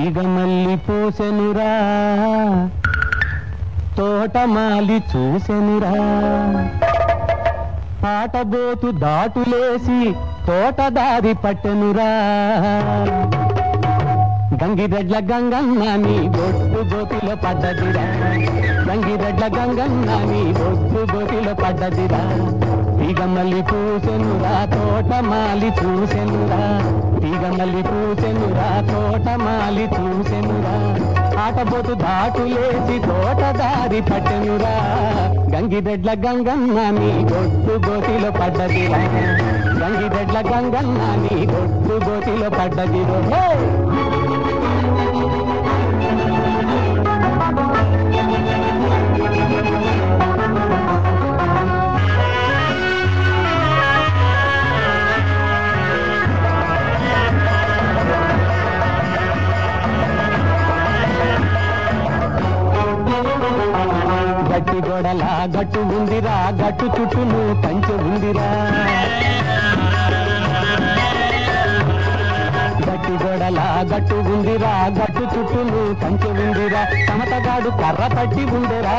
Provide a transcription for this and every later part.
తీగమల్లి పూసెనురా తోటమాలి చూసెనురా పాటబోతు దాటులేసి తోటదారి పట్టెనురా గంగిరెడ్ల గంగన్న నీ బొట్టు గోతిలో పడ్డదిరా గంగిరెడ్ల గంగన్న నీ బొట్టు గోతిలో పడ్డదిరా తీగమల్లి పూసెనురా తోటమాలి చూసెనురా తీగమల్లి పూసెనురా తోటమాలి చూసెనురా ఆటబోతు దాటులేసి తోటదారి పట్టెనురా గంగిరెడ్ల గంగన్న నీ బొట్టు గోతిలో పడ్డదిరా గంగిరెడ్ల గంగన్న నీ బొట్టు గోతిలో పడ్డదిరో హే! గట్టి గోడల గట్టు ఉందిరా గట్టు చుట్టూను కంచె ఉందిరా గట్టి గోడల గట్టు ఉందిరా గట్టు చుట్టూను కంచె ఉందిరా సమతగాడు కర్ర పట్టి ఉండేరా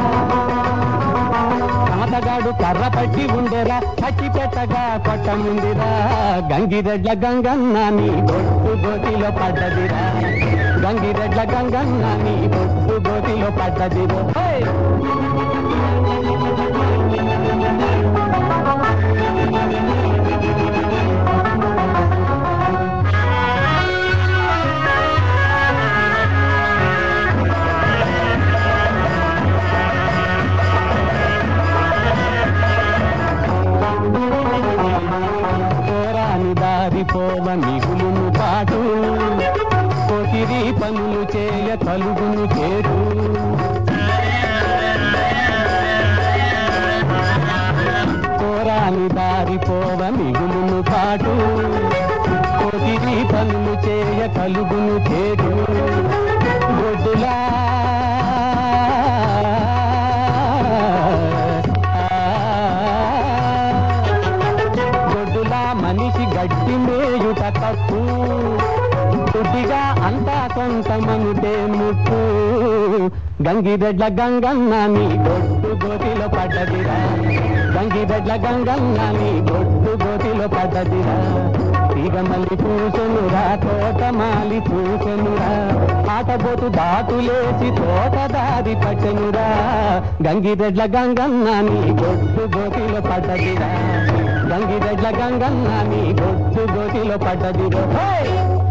సమతగాడు కర్ర పట్టి ఉండేరా పట్టి పెట్టగా కొట్టముందిరా గంగిరెడ్ల గంగన్న నీ బొట్టు గోతిలో పడ్డదిరా గంగిరెడ్ల గంగన్న నీ బొట్టు గోతిలో పడ్డదిరో హే! పోరాని దారి పోవ మిగులును పాటు కొతిరి పనులు చేయ కలుగును చేటు పోరాని దారి పోవ మిగులును పాటు కొతిరి పనులు చేయ కలుగును చేటు గొడ్డులా గొడ్డులా మనిషి గడ్డి మేయుట తప్పు గుడ్డిగా అంతా సొంతమనుటే ముప్పు గంగిరెడ్ల గంగన్న నీ గొడ్డు గోతిలో పడ్డదిరా గంగిరెడ్ల గంగన్న నీ గొడ్డు గోతిలో పడ్డదిరా తీగమల్లి పూసెనురా తోటమాలి పూసెనురా ఆటబోతు దాటులేసి తోటదారి పట్టెనురా గంగిరెడ్ల గంగన్న నీ గొడ్డు గోతిలో పడ్డదిరా గంగిరెడ్ల గంగన్న నీ గొడ్డు గోతిలో పడ్డదిరా హే!